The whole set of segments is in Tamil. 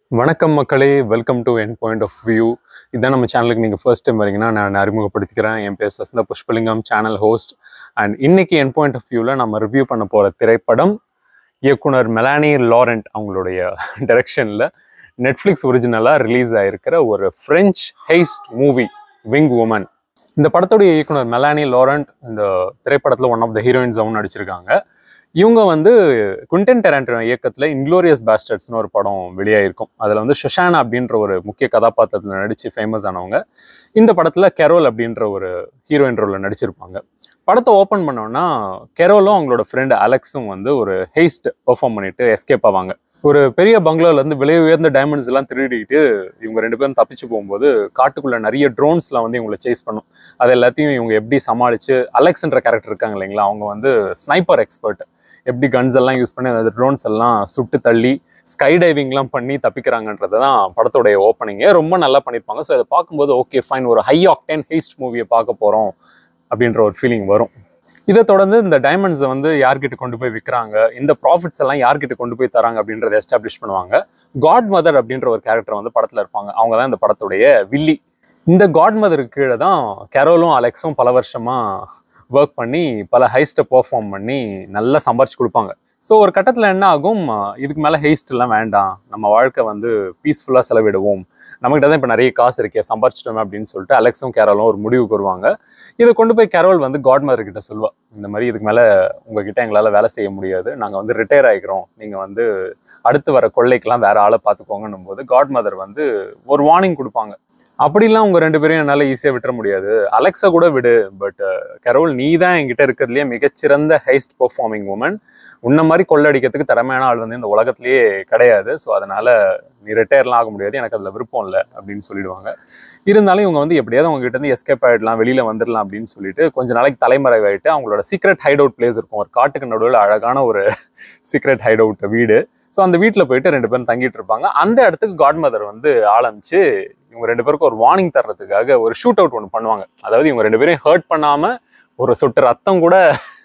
வணக்கம் மக்களே வெல்கம் டு என் பாயிண்ட் ஆஃப் வியூ இதான் நம்ம சேனலுக்கு நீங்கள் ஃபர்ஸ்ட் டைம் வரீங்கன்னா நான் அறிமுகப்படுத்திக்கிறேன் என் பேர் Sasantha Pushpalingam channel host and இன்னைக்கு என் பாயிண்ட் ஆஃப் வியூவில் நம்ம ரிவ்யூ பண்ண போகிற திரைப்படம் இயக்குனர் மெலானி லாரண்ட் அவங்களுடைய டைரக்ஷனில் நெட்ஃப்ளிக்ஸ் ஒரிஜினலாக ரிலீஸ் ஆயிருக்கிற ஒரு ஃப்ரெஞ்ச் ஹெய்ஸ்ட் மூவி விங் உமன் இந்த படத்துடைய இயக்குனர் மெலானி லாரண்ட் இந்த திரைப்படத்தில் ஒன் ஆஃப் த ஹீரோயின்ஸாகவும் நடிச்சிருக்காங்க இவங்க வந்து குண்டென் டெரண்டோ இயக்கத்தில் இன்க்ளோரியஸ் பாஸ்டர்ட்ஸ்னு ஒரு படம் வெளியாயிருக்கும் அதில் வந்து ஷொஷானா அப்படின்ற ஒரு முக்கிய கதாபாத்திரத்தில் நடித்து ஃபேமஸ் ஆனவங்க இந்த படத்தில் கெரோல் அப்படின்ற ஒரு ஹீரோயின் ரோலில் நடிச்சிருப்பாங்க படத்தை ஓப்பன் பண்ணோன்னா கெரோலும் அவங்களோட ஃப்ரெண்டு அலெக்ஸும் வந்து ஒரு ஹெய்ஸ்ட் பெர்ஃபார்ம் பண்ணிட்டு எஸ்கேப் ஆவாங்க ஒரு பெரிய பங்களால இருந்து விலை உயர்ந்த டைமண்ட்ஸ் எல்லாம் திருடிட்டு இவங்க ரெண்டு பேரும் தப்பிச்சு போகும்போது காட்டுக்குள்ள நிறைய ட்ரோன்ஸ்லாம் வந்து இவங்களை சேஸ் பண்ணும் அது எல்லாத்தையும் இவங்க எப்படி சமாளிச்சு அலெக்ஸ்ன்ற கேரக்டர் இருக்காங்க இல்லைங்களா அவங்க வந்து ஸ்னைப்பர் எக்ஸ்பர்ட் எப்படி கன்ஸ் எல்லாம் யூஸ் பண்ணி அந்த ட்ரோன்ஸ் எல்லாம் சுட்டு தள்ளி ஸ்கை டைவிங்லாம் பண்ணி தப்பிக்கிறாங்கன்றது தான் படத்தோடைய ஓப்பனிங்கே ரொம்ப நல்லா பண்ணியிருப்பாங்க ஸோ அதை பார்க்கும்போது ஓகே ஃபைன் ஒரு ஹை ஆக்டேன் ஹேஸ்ட் மூவியை பார்க்க போகிறோம் அப்படின்ற ஒரு ஃபீலிங் வரும் இதை தொடர்ந்து இந்த டைமண்ட்ஸை வந்து யார்கிட்ட கொண்டு போய் விற்கிறாங்க இந்த ப்ராஃபிட்ஸ் எல்லாம் யார்கிட்ட கொண்டு போய் தராங்க அப்படின்றத எஸ்டாப்ளிஷ் பண்ணுவாங்க காட் மதர் அப்படின்ற ஒரு கேரக்டர் வந்து படத்தில் இருப்பாங்க அவங்க தான் இந்த படத்துடைய வில்லி இந்த காட் மதருக்கு கீழே தான் கெரோலும் அலெக்ஸும் பல வருஷமா ஒர்க் பண்ணி பல ஹைஸ்ட்டை பெர்ஃபார்ம் பண்ணி நல்லா சம்பாரிச்சு கொடுப்பாங்க ஸோ ஒரு கட்டத்தில் என்ன ஆகும் இதுக்கு மேலே ஹெய்ஸ்ட் எல்லாம் வேண்டாம் நம்ம வாழ்க்கை வந்து பீஸ்ஃபுல்லாக செலவிடுவோம் நம்மகிட்ட தான் இப்போ நிறைய காசு இருக்கே சம்பாரிச்சிட்டோமே அப்படின்னு சொல்லிட்டு அலெக்ஸும் கேரோலும் ஒரு முடிவுக்கு வருவாங்க இதை கொண்டு போய் கேரோல் வந்து காட் மதர் கிட்ட சொல்லுவா இந்த மாதிரி இதுக்கு மேலே உங்ககிட்ட எங்களால் வேலை செய்ய முடியாது நாங்கள் வந்து ரிட்டையர் ஆகிக்கிறோம் நீங்கள் வந்து அடுத்து வர கொள்ளைக்கெல்லாம் வேற ஆளை பார்த்துக்கோங்கன்னும் போது காட் மதர் வந்து ஒரு வார்னிங் கொடுப்பாங்க அப்படிலாம் உங்க ரெண்டு பேரையும் என்னால் ஈஸியாக விட்டுற முடியாது அலெக்ஸா கூட விடு பட் கரோல் நீ தான் என்கிட்ட இருக்கிறதுலே மிகச்சிறந்த ஹைஸ்ட் பெர்ஃபார்மிங் உமன் உன்ன மாதிரி கொள்ளடிக்கிறதுக்கு திறமையான ஆள் வந்து இந்த உலகத்திலேயே கிடையாது ஸோ அதனால நீ ரிட்டையர்லாம் ஆக முடியாது எனக்கு அதில் விருப்பம் இல்லை அப்படின்னு சொல்லிடுவாங்க இருந்தாலும் இவங்க வந்து எப்படியாவது அவங்க கிட்ட இருந்து எஸ்கேப் ஆகிடலாம் வெளியில வந்துடலாம் அப்படின்னு சொல்லிட்டு கொஞ்ச நாளைக்கு தலைமறைவாயிட்டு அவங்களோட சீக்ரெட் ஹைட் அவுட் பிளேஸ் இருக்கும் ஒரு காட்டுக்கு நடுவில் அழகான ஒரு சீக்ரெட் ஹைட் அவுட் வீடு ஸோ அந்த வீட்டில் போயிட்டு ரெண்டு பேரும் தங்கிட்டு இருப்பாங்க அந்த இடத்துக்கு காட் மதர் வந்து ஆரம்பிச்சு இவங்க ரெண்டு பேருக்கும் ஒரு வார்னிங் தர்றதுக்காக ஒரு ஷூட் அவுட் ஒன்று பண்ணுவாங்க அதாவது இவங்க ரெண்டு பேரையும் ஹர்ட் பண்ணாம ஒரு சொட்டு ரத்தம் கூட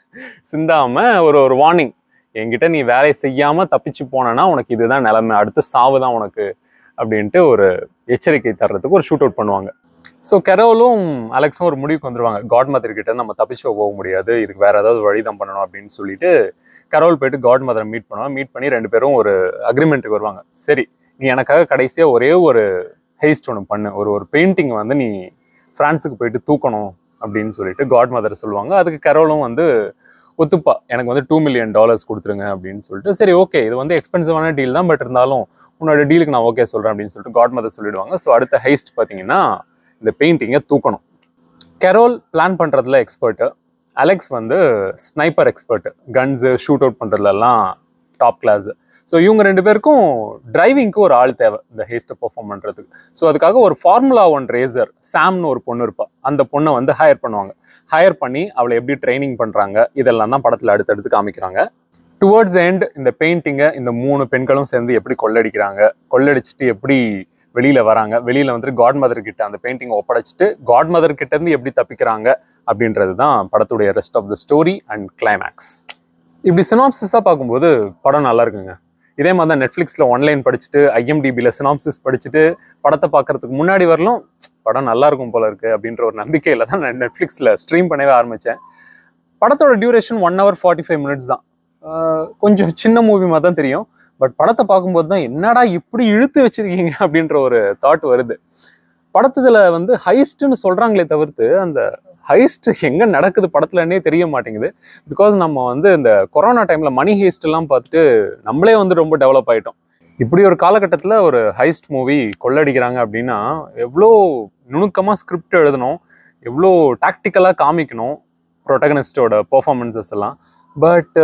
சிந்தாம ஒரு ஒரு வார்னிங் என்கிட்ட நீ வேலையை செய்யாம தப்பிச்சு போனேன்னா உனக்கு இதுதான் நிலைமை அடுத்து சாவு தான் உனக்கு அப்படின்ட்டு ஒரு எச்சரிக்கை தர்றதுக்கு ஒரு ஷூட் அவுட் பண்ணுவாங்க ஸோ கெரோலும் அலெக்ஸும் ஒரு முடிவுக்கு வந்துருவாங்க காட் மதர் கிட்ட நம்ம தப்பிச்சு போக முடியாது இதுக்கு வேற ஏதாவது வழி தான் பண்ணணும் அப்படின்னு சொல்லிட்டு கரோல் போயிட்டு காட் மதரை மீட் பண்ணுவாங்க மீட் பண்ணி ரெண்டு பேரும் ஒரு அக்ரிமெண்ட்டுக்கு வருவாங்க சரி நீ எனக்காக கடைசியாக ஒரே ஒரு ஹெய்ஸ்ட் ஒன்று பண்ணு ஒரு ஒரு பெயிண்டிங் வந்து நீ ஃப்ரான்ஸுக்கு போயிட்டு தூக்கணும் அப்படின்னு சொல்லிட்டு காட் மதர் சொல்லுவாங்க அதுக்கு கரோலும் வந்து ஒத்துப்பா எனக்கு வந்து டூ மில்லியன் டாலர்ஸ் கொடுத்துருங்க அப்படின்னு சொல்லிட்டு சரி ஓகே இது வந்து எக்ஸ்பென்சிவான டீல் தான் பட் இருந்தாலும் உன்னோட டீலுக்கு நான் ஓகே சொல்கிறேன் அப்படின்னு சொல்லிட்டு காட் மதர் சொல்லிடுவாங்க ஸோ அடுத்த ஹைஸ்ட் பார்த்தீங்கன்னா இந்த பெயிண்டிங்கை தூக்கணும் கெரோல் பிளான் பண்ணுறதுல எக்ஸ்பர்ட்டு அலெக்ஸ் வந்து sniper expert guns shootout பண்ணுறதுலலாம் டாப் கிளாஸ் ஸோ இவங்க ரெண்டு பேருக்கும் டிரைவிங்க்கு ஒரு ஆள் தேவை இந்த ஹேஸ்ட்டை பெர்ஃபார்ம் பண்ணுறதுக்கு ஸோ அதுக்காக ஒரு ஃபார்முலா ஒன் ரேசர் சாம்னு ஒரு பொண்ணு இருப்பா அந்த பொண்ணை வந்து ஹையர் பண்ணுவாங்க ஹையர் பண்ணி அவளை எப்படி ட்ரைனிங் பண்ணுறாங்க இதெல்லாம் தான் படத்தில் அடுத்தடுத்து காமிக்கிறாங்க டுவர்ட்ஸ் எண்ட் இந்த பெயிண்டிங்கை இந்த மூணு பெண்களும் சேர்ந்து எப்படி கொள்ளடிக்கிறாங்க கொள்ளடிச்சிட்டு எப்படி வெளியில வராங்க வெளியில வந்துட்டு காட் மதர் கிட்ட அந்த பெயிண்டிங்கை ஒப்படைச்சிட்டு காட் மதர் கிட்ட இருந்து எப்படி தப்பிக்கிறாங்க அப்படின்றது தான் படத்துடைய rest of the story and climax இப்படி சினாப்சிஸ் தான் பார்க்கும்போது படம் நல்லா இருக்குங்க இதே மாதிரி தான் நெட்ஃப்ளிக்ஸில் ஒன்லைன் படிச்சுட்டு ஐஎம்டிபியில் சினாப்சிஸ் படிச்சுட்டு படத்தை பார்க்கறதுக்கு முன்னாடி வரலும் படம் நல்லா இருக்கும் போல இருக்கு அப்படின்ற ஒரு நம்பிக்கையில் தான் நான் நெட்ஃப்ளிக்ஸில் ஸ்ட்ரீம் பண்ணவே ஆரம்பித்தேன் படத்தோட duration one hour forty five minutes தான் ஆஹ் கொஞ்சம் சின்ன மூவி மாதிரி தான் தெரியும் பட் படத்தை பார்க்கும்போது தான் என்னடா இப்படி இழுத்து வச்சிருக்கீங்க அப்படின்ற ஒரு தாட் வருது படத்துல வந்து ஹைஸ்ட்னு சொல்றாங்களே தவிர்த்து அந்த ஹைஸ்ட் எங்க நடக்குது படத்துலன்னே தெரிய மாட்டேங்குது பிகாஸ் நம்ம வந்து இந்த கொரோனா டைம்ல மணி ஹேஸ்ட் எல்லாம் பார்த்துட்டு நம்மளே வந்து ரொம்ப டெவலப் ஆயிட்டோம் இப்படி ஒரு காலகட்டத்தில் ஒரு ஹைஸ்ட் மூவி கொள்ளடிக்கிறாங்க அப்படின்னா எவ்வளோ நுணுக்கமாக ஸ்கிரிப்ட் எழுதணும் எவ்வளோ டாக்டிக்கலாக காமிக்கணும் ப்ரொட்டகனிஸ்டோட பெர்ஃபார்மன்சஸ் எல்லாம் பட்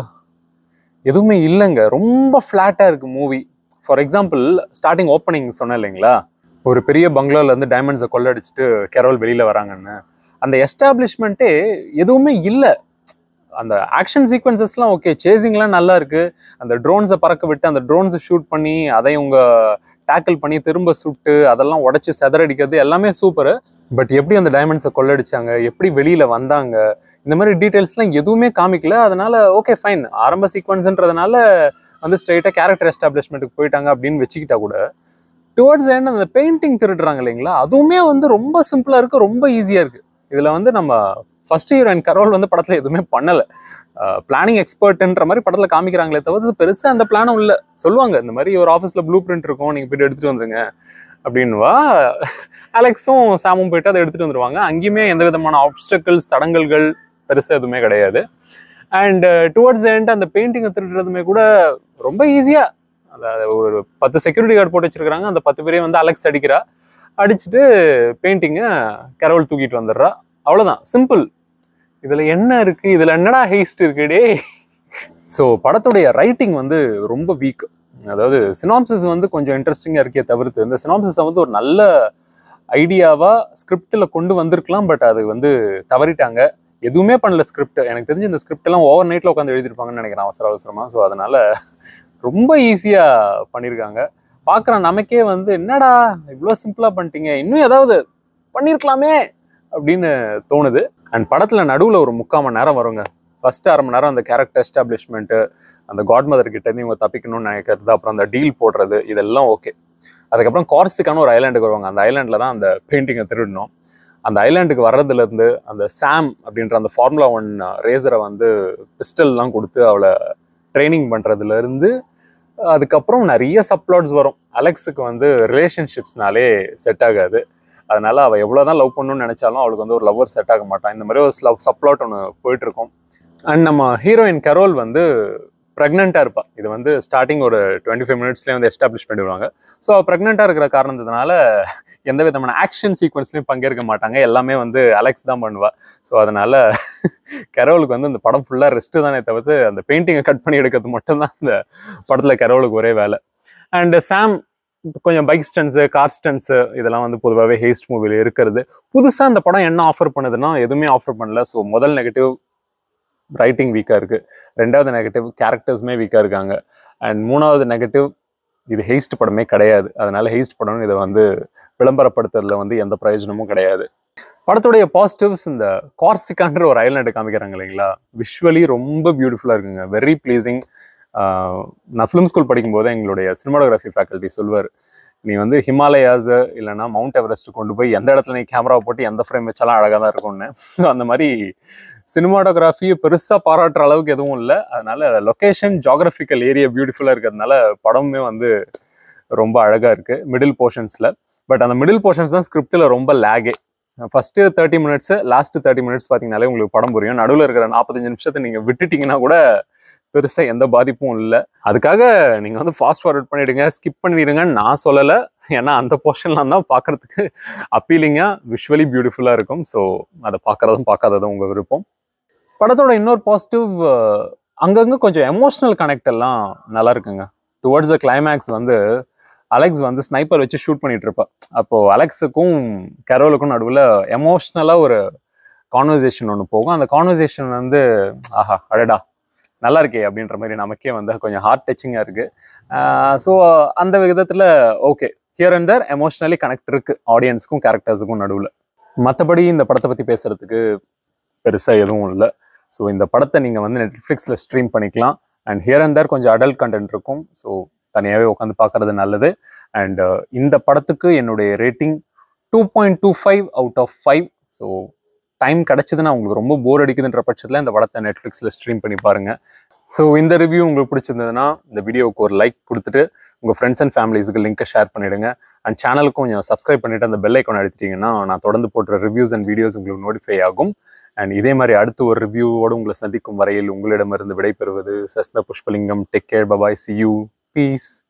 எதுவுமே இல்லைங்க ரொம்ப ஃப்ளாட்டாக இருக்குது movie for example starting opening சொன்னேன் இல்லைங்களா ஒரு பெரிய பங்களால இருந்து டைமண்ட்ஸை கொள்ளடிச்சிட்டு கெரோல் வெளியில் வராங்கன்னு அந்த எஸ்டாப்ளிஷ்மெண்ட்டே எதுவுமே இல்லை அந்த ஆக்ஷன் சீக்வன்சஸ்லாம் ஓகே சேசிங்லாம் நல்லா இருக்கு அந்த ட்ரோன்ஸை பறக்க விட்டு அந்த ட்ரோன்ஸை ஷூட் பண்ணி அதை உங்க டேக்கிள் பண்ணி திரும்ப சுட்டு அதெல்லாம் உடச்சி செதறடிக்கிறது எல்லாமே சூப்பர் பட் எப்படி அந்த டைமண்ட்ஸை கொள்ளடிச்சாங்க எப்படி வெளியில வந்தாங்க இந்த மாதிரி டீட்டெயில்ஸ்லாம் எதுவுமே காமிக்கல அதனால ஓகே ஃபைன் ஆரம்ப சீக்வன்ஸ்ன்றதுனால வந்து ஸ்ட்ரைட்டாக கேரக்டர் எஸ்டாப்ளிஷ்மெண்ட்டுக்கு போயிட்டாங்க அப்படின்னு வச்சுக்கிட்டா கூட டுவர்ட்ஸ் எண்ட் அந்த பெயிண்டிங் திருடுறாங்க இல்லைங்களா அதுவுமே வந்து ரொம்ப சிம்பிளாக இருக்குது ரொம்ப ஈஸியாக இருக்குது இதில் வந்து நம்ம ஃபர்ஸ்ட் ஹீரோயின் கரோல் வந்து படத்தில் எதுவுமே பண்ணலை பிளானிங் எக்ஸ்பர்ட்ன்ற மாதிரி படத்தில் காமிக்கிறாங்களே தவிர பெருசாக அந்த பிளானும் இல்லை சொல்லுவாங்க இந்த மாதிரி ஒரு ஆஃபீஸில் ப்ளூ பிரிண்ட் இருக்கும் நீங்கள் போயிட்டு எடுத்துகிட்டு வந்துருங்க அப்படின்வா அலெக்ஸும் சாமும் போயிட்டு அதை எடுத்துகிட்டு வந்துருவாங்க அங்கேயுமே எந்த விதமான ஆப்ஸ்டக்கிள்ஸ் தடங்கல்கள் பெருசாக எதுவுமே கிடையாது அண்ட் டுவர்ட்ஸ் எண்ட் அந்த பெயிண்டிங்கை திருடுறதுமே கூட ரொம்ப ஈஸியாக அதாவது ஒரு பத்து செக்யூரிட்டி கார்டு போட்டு வச்சிருக்காங்க அந்த பத்து பேரையும் வந்து அலெக்ஸ் அடிக்கிறா அடிச்சுட்டு பெயிண்டிங்கை கரோல் தூக்கிட்டு வந்துடுறா அவ்வளோதான் சிம்பிள் இதில் என்ன இருக்குது இதில் என்னடா ஹேஸ்ட் இருக்கு டே ஸோ படத்துடைய ரைட்டிங் வந்து ரொம்ப வீக் அதாவது சினாப்சிஸ் வந்து கொஞ்சம் இன்ட்ரெஸ்டிங்காக இருக்கே தவிர்த்து இந்த சினாப்சிஸை வந்து ஒரு நல்ல ஐடியாவாக ஸ்கிரிப்டில் கொண்டு வந்திருக்கலாம் பட் அது வந்து தவறிட்டாங்க எதுவுமே பண்ணல ஸ்கிரிப்ட் எனக்கு தெரிஞ்சு இந்த ஸ்கிரிப்ட் எல்லாம் ஓவர் நைட்டில் உட்காந்து எழுதிருப்பாங்கன்னு நினைக்கிறேன் அவசர அவசரமாக ஸோ அதனால ரொம்ப ஈஸியாக பண்ணியிருக்காங்க பார்க்குற நமக்கே வந்து என்னடா இவ்வளோ சிம்பிளாக பண்ணிட்டீங்க இன்னும் ஏதாவது பண்ணியிருக்கலாமே அப்படின்னு தோணுது அண்ட் படத்தில் நடுவில் ஒரு முக்கால் மணி நேரம் வருங்க ஃபர்ஸ்ட் அரை மணி நேரம் அந்த கேரக்டர் எஸ்டாப்ளிஷ்மெண்ட்டு அந்த காட் மதர் கிட்ட இருந்து இவங்க தப்பிக்கணும்னு நினைக்கிறது அப்புறம் அந்த டீல் போடுறது இதெல்லாம் ஓகே அதுக்கப்புறம் கார்ஸுக்கான ஒரு ஐலாண்டுக்கு வருவாங்க அந்த ஐலாண்டில் தான் அந்த பெயிண்டிங்கை திருடணும் அந்த ஐலாண்டுக்கு வர்றதுலேருந்து அந்த சாம் அப்படின்ற அந்த ஃபார்முலா ஒன் ரேசரை வந்து பிஸ்டல்லாம் கொடுத்து அவளை ட்ரைனிங் பண்ணுறதுலேருந்து அதுக்கப்புறம் நிறைய சப்ளாட்ஸ் வரும் அலெக்ஸுக்கு வந்து ரிலேஷன்ஷிப்ஸ்னாலே செட் ஆகாது அதனால அவள் எவ்வளோதான் லவ் பண்ணணும்னு நினைச்சாலும் அவளுக்கு வந்து ஒரு லவ்வர் செட் ஆக மாட்டான் இந்த மாதிரி ஒரு லவ் சப்ளாட் ஒன்று போயிட்டு இருக்கும் அண்ட் நம்ம ஹீரோயின் கரோல் வந்து ப்ரெக்னெண்ட்டாக இருப்பா இது வந்து ஸ்டார்டிங் ஒரு டுவெண்ட்டி ஃபைவ் மினிட்ஸ்லேயே வந்து எஸ்டாப்ளிஷ் பண்ணிடுவாங்க ஸோ அவள் ப்ரெக்னெண்ட்டாக இருக்கிற காரணத்தினால எந்த விதமான ஆக்ஷன் சீக்வன்ஸ்லையும் பங்கேற்க மாட்டாங்க எல்லாமே வந்து அலெக்ஸ் தான் பண்ணுவா ஸோ அதனால கரோலுக்கு வந்து இந்த படம் ஃபுல்லாக ரெஸ்ட்டு தானே தவிர்த்து அந்த பெயிண்டிங்கை கட் பண்ணி எடுக்கிறது மட்டும்தான் இந்த படத்தில் கரோலுக்கு ஒரே வேலை அண்ட் சாம் கொஞ்சம் பைக் ஸ்டன்ஸு கார் ஸ்டன்ஸு இதெல்லாம் வந்து பொதுவாகவே ஹேஸ்ட் மூவியில் இருக்கிறது புதுசாக அந்த படம் என்ன ஆஃபர் பண்ணுதுன்னா எதுவுமே ஆஃபர் பண்ணல ஸோ முதல் நெகட்டிவ் ரைட்டிங் வீக்காக இருக்குது ரெண்டாவது நெகட்டிவ் கேரக்டர்ஸுமே வீக்காக இருக்காங்க அண்ட் மூணாவது நெகட்டிவ் இது ஹெய்ஸ்ட் படமே கிடையாது அதனால ஹெய்ஸ்ட் படம் இதை வந்து விளம்பரப்படுத்துறதுல வந்து எந்த பிரயோஜனமும் கிடையாது படத்துடைய பாசிட்டிவ்ஸ் இந்த கார்சிகான்ற ஒரு ஐலாண்டு காமிக்கிறாங்க இல்லைங்களா விஷுவலி ரொம்ப பியூட்டிஃபுல்லாக இருக்குங்க வெரி ப்ளீசிங் நான் ஃபிலிம் ஸ்கூல் படிக்கும்போது எங்களுடைய சினிமாடோகிராஃபி ஃபேக்கல்ட்டி சொல்லுவார் நீ வந்து ஹிமாலயாஸ் இல்லைன்னா மவுண்ட் எவரெஸ்ட் கொண்டு போய் எந்த இடத்துல நீ கேமராவை போட்டு எந்த ஃப்ரேம் வச்சாலும் அழகாக தான் இருக்கும்னு ஸோ அந்த மாதிரி சினிமாட்டோகிராஃபியை பெருசாக பாராட்டுற அளவுக்கு எதுவும் இல்லை அதனால லொக்கேஷன் ஜாகிரபிக்கல் ஏரியா பியூட்டிஃபுல்லாக இருக்கிறதுனால படமுமே வந்து ரொம்ப அழகாக இருக்குது மிடில் போர்ஷன்ஸில் பட் அந்த மிடில் போர்ஷன்ஸ் தான் ஸ்கிரிப்டில் ரொம்ப லேகே first thirty minutes last thirty minutes பார்த்தீங்கனாலே உங்களுக்கு படம் புரியும் நடுவில் இருக்கிற நாற்பத்தஞ்சு நிமிஷத்தை நீங்கள் விட்டுட்டீங்கன்னா கூட பெருசாக எந்த பாதிப்பும் இல்லை அதுக்காக நீங்கள் வந்து ஃபாஸ்ட் ஃபார்வர்ட் பண்ணிடுங்க ஸ்கிப் பண்ணிடுங்கன்னு நான் சொல்லலை ஏன்னா அந்த போர்ஷன்லாம் தான் பார்க்கறதுக்கு அப்பீலிங்காக விஷுவலி பியூட்டிஃபுல்லாக இருக்கும் ஸோ அதை பார்க்கறதும் பார்க்காததும் உங்கள் விருப்பம் படத்தோட இன்னொரு பாசிட்டிவ் அங்கங்கே கொஞ்சம் எமோஷ்னல் கனெக்ட் எல்லாம் நல்லா இருக்குங்க டுவர்ட்ஸ் த கிளைமேக்ஸ் வந்து அலெக்ஸ் வந்து ஸ்னைப்பர் வச்சு ஷூட் பண்ணிட்டு இருப்பா அப்போ அலெக்ஸுக்கும் கரோலுக்கும் நடுவில் எமோஷ்னலாக ஒரு கான்வர்சேஷன் ஒன்று போகும் அந்த கான்வர்சேஷன் வந்து ஆஹா அடடா நல்லா இருக்கே அப்படின்ற மாதிரி நமக்கே வந்து கொஞ்சம் ஹார்ட் டச்சிங்காக இருக்கு ஸோ அந்த விதத்தில் okay here and there emotionally connect இருக்கு ஆடியன்ஸ்க்கும் கேரக்டர்ஸுக்கும் நடுவில் மற்றபடி இந்த படத்தை பற்றி பேசுறதுக்கு பெருசாக எதுவும் இல்லை ஸோ இந்த படத்தை நீங்கள் வந்து நெட்ஃப்ளிக்ஸில் ஸ்ட்ரீம் பண்ணிக்கலாம் அண்ட் ஹியர் அண்ட் தர் கொஞ்சம் அடல்ட் கண்டென்ட் இருக்கும் ஸோ தனியாகவே உட்காந்து பார்க்கறது நல்லது அண்ட் இந்த படத்துக்கு என்னுடைய rating two point two five out of five so time கிடச்சிதுன்னா உங்களுக்கு ரொம்ப போர் அடிக்குதுன்ற பட்சத்தில் இந்த படத்தை நெட்ஃப்ளிக்ஸில் ஸ்ட்ரீம் பண்ணி பாருங்க ஸோ இந்த ரிவ்யூ உங்களுக்கு பிடிச்சிருந்ததுன்னா இந்த வீடியோவுக்கு ஒரு லைக் கொடுத்துட்டு உங்கள் ஃப்ரெண்ட்ஸ் அண்ட் ஃபேமிலிஸுக்கு லிங்க்கை ஷேர் பண்ணிடுங்க அண்ட் சேனலுக்கும் கொஞ்சம் சப்ஸ்கிரைப் பண்ணிட்டு அந்த பெல் ஐக்கான் அழுத்திட்டீங்கன்னா நான் தொடர்ந்து போடுற ரிவ்யூஸ் அண்ட் வீடியோஸ் உங்களுக்கு நோட்டிஃபை ஆகும் அண்ட் இதே மாதிரி அடுத்து ஒரு ரிவ்யூவோடு உங்களை சந்திக்கும் வரையில் உங்களிடமிருந்து விடைபெறுவது Sastha Pushpalingam take care bye bye see you piece